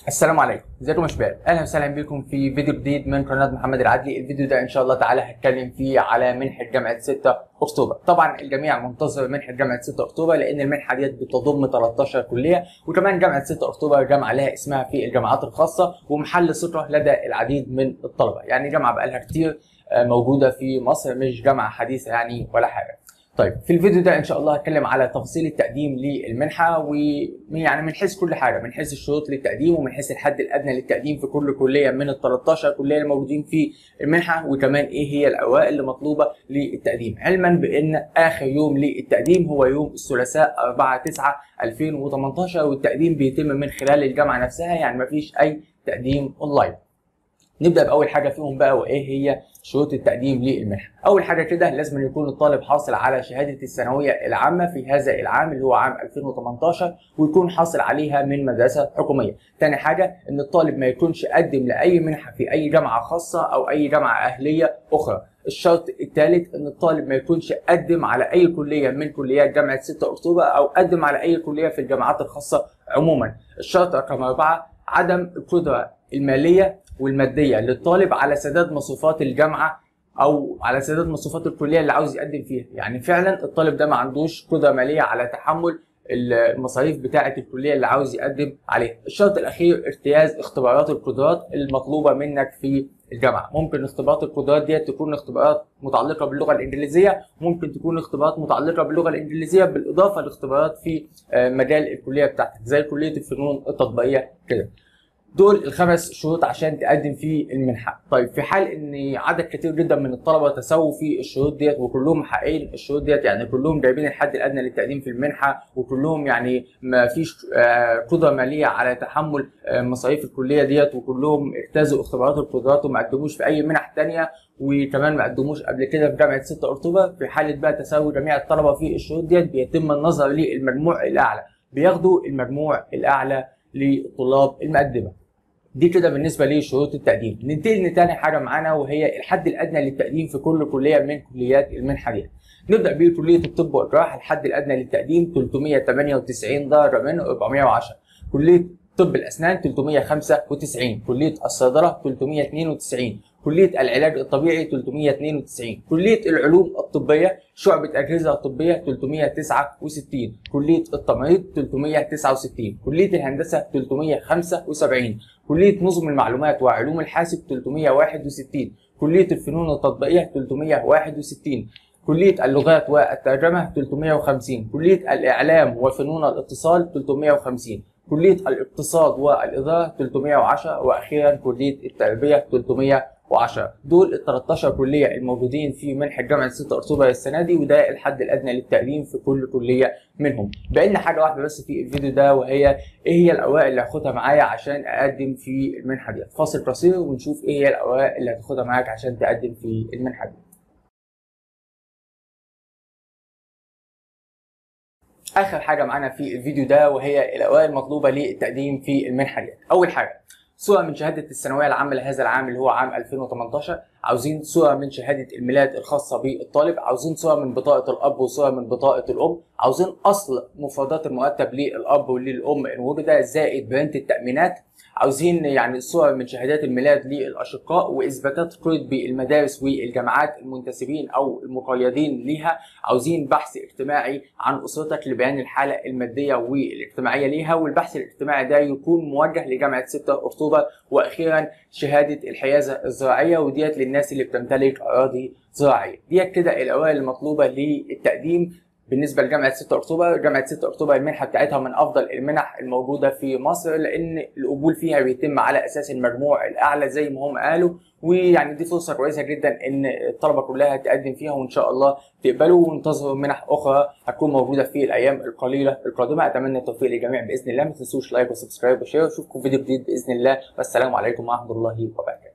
السلام عليكم ازيكم يا شباب اهلا وسهلا بكم في فيديو جديد من قناه محمد العدلي الفيديو ده ان شاء الله تعالى هتكلم فيه على منحه جامعه 6 اكتوبر طبعا الجميع منتظر منحه جامعه 6 اكتوبر لان المنحه ديت بتضم 13 كليه وكمان جامعه 6 اكتوبر جامعه لها اسمها في الجامعات الخاصه ومحل ثقه لدى العديد من الطلبه يعني جامعه بقالها كتير موجوده في مصر مش جامعه حديثه يعني ولا حاجه طيب في الفيديو ده ان شاء الله هتكلم على تفاصيل التقديم للمنحه ويعني من حيث كل حاجه من حيث الشروط للتقديم ومن حيث الحد الادنى للتقديم في كل كليه من ال 13 كليه اللي موجودين في المنحه وكمان ايه هي الاوائل اللي مطلوبه للتقديم علما بان اخر يوم للتقديم هو يوم الثلاثاء 4 9 2018 والتقديم بيتم من خلال الجامعه نفسها يعني مفيش اي تقديم اونلاين نبدا باول حاجه فيهم بقى وايه هي شروط التقديم للمنحه اول حاجه كده لازم يكون الطالب حاصل على شهاده الثانويه العامه في هذا العام اللي هو عام 2018 ويكون حاصل عليها من مدرسه حكوميه تاني حاجه ان الطالب ما يكونش قدم لاي منحه في اي جامعه خاصه او اي جامعه اهليه اخرى الشرط الثالث ان الطالب ما يكونش قدم على اي كليه من كليات جامعه 6 اكتوبر او قدم على اي كليه في الجامعات الخاصه عموما الشرط رقم اربعه عدم القدره الماليه والماديه للطالب على سداد مصروفات الجامعه او على سداد مصروفات الكليه اللي عاوز يقدم فيها يعني فعلا الطالب ده ما عندوش قدره ماليه على تحمل المصاريف بتاعه الكليه اللي عاوز يقدم عليها الشرط الاخير اجتياز اختبارات القدرات المطلوبه منك في الجامعه ممكن اختبارات القدرات دي تكون اختبارات متعلقه باللغه الانجليزيه ممكن تكون اختبارات متعلقه باللغه الانجليزيه بالاضافه لاختبارات في مجال الكليه بتاعتك زي كليه الفنون التطبيقيه كده دول الخمس شروط عشان تقدم في المنحه طيب في حال ان عدد كتير جدا من الطلبه تساووا في الشروط ديت وكلهم محققين الشروط ديت يعني كلهم جايبين الحد الادنى للتقديم في المنحه وكلهم يعني ما فيش قدره ماليه على تحمل مصاريف الكليه ديت وكلهم اجتازوا اختبارات القدرات وما قدموش في اي منح ثانيه وكمان ما قدموش قبل كده في جامعه 6 اكتوبر في حاله بقى تساوي جميع الطلبه في الشروط ديت بيتم النظر للمجموع الاعلى بياخدوا المجموع الاعلى للطلاب المقدمه دي كده بالنسبه لشروط التقديم ننتقل لتاني حاجه معانا وهي الحد الادنى للتقديم في كل كليه من كليات المنحه دي نبدا بكليه الطب والجراحه الحد الادنى للتقديم 398 درجه من 410 كليه طب الاسنان 395 كليه الصيدله 392 كلية العلاج الطبيعي 392 كلية العلوم الطبية شعبة أجهزة طبية 369 كلية التمريض 369 كلية الهندسة 375 كلية نظم المعلومات وعلوم الحاسب 361 كلية الفنون التطبيقية 361 كلية اللغات والترجمة 350 كلية الإعلام وفنون الاتصال 350 كلية الاقتصاد والإدارة 310 وأخيرا كلية التربية 310 دول ال 13 كلية الموجودين في منحة جامعة 6 أكتوبر السنة دي وده الحد الأدنى للتقديم في كل كلية منهم بقينا حاجة واحدة بس في الفيديو ده وهي إيه هي الأوائل اللي هاخدها معايا عشان أقدم في المنحة دي فاصل قصير ونشوف إيه هي الأوائل اللي هتاخدها معاك عشان تقدم في المنحة دي اخر حاجه معانا في الفيديو ده وهي الاوائل المطلوبه للتقديم في المنحه دي اول حاجه صوره من شهاده الثانويه العامه لهذا العام اللي هو عام 2018 عاوزين صوره من شهاده الميلاد الخاصه بالطالب عاوزين صوره من بطاقه الاب وصوره من بطاقه الام عاوزين اصل مفردات المرتب للاب وللام ان وجد زائد بيانات التامينات عاوزين يعني صور من شهادات الميلاد للاشقاء واثباتات قيد بالمدارس والجامعات المنتسبين او المقيدين ليها عاوزين بحث اجتماعي عن اسرتك لبيان الحاله الماديه والاجتماعيه ليها والبحث الاجتماعي ده يكون موجه لجامعه 6 اكتوبر واخيرا شهاده الحيازه الزراعيه وديت للناس اللي بتمتلك اراضي زراعيه ديت كده الاوائل المطلوبه للتقديم بالنسبه لجامعه 6 اكتوبر جامعه 6 اكتوبر المنحه بتاعتها من افضل المنح الموجوده في مصر لان القبول فيها بيتم على اساس المجموع الاعلى زي ما هم قالوا ويعني دي فرصه كويسه جدا ان الطلبه كلها تقدم فيها وان شاء الله تقبلوا وانتظروا منح اخرى هتكون موجوده في الايام القليله القادمه اتمنى التوفيق للجميع باذن الله ما تنسوش لايك وسبسكرايب وشير اشوفكم فيديو جديد باذن الله والسلام عليكم ورحمه الله وبركاته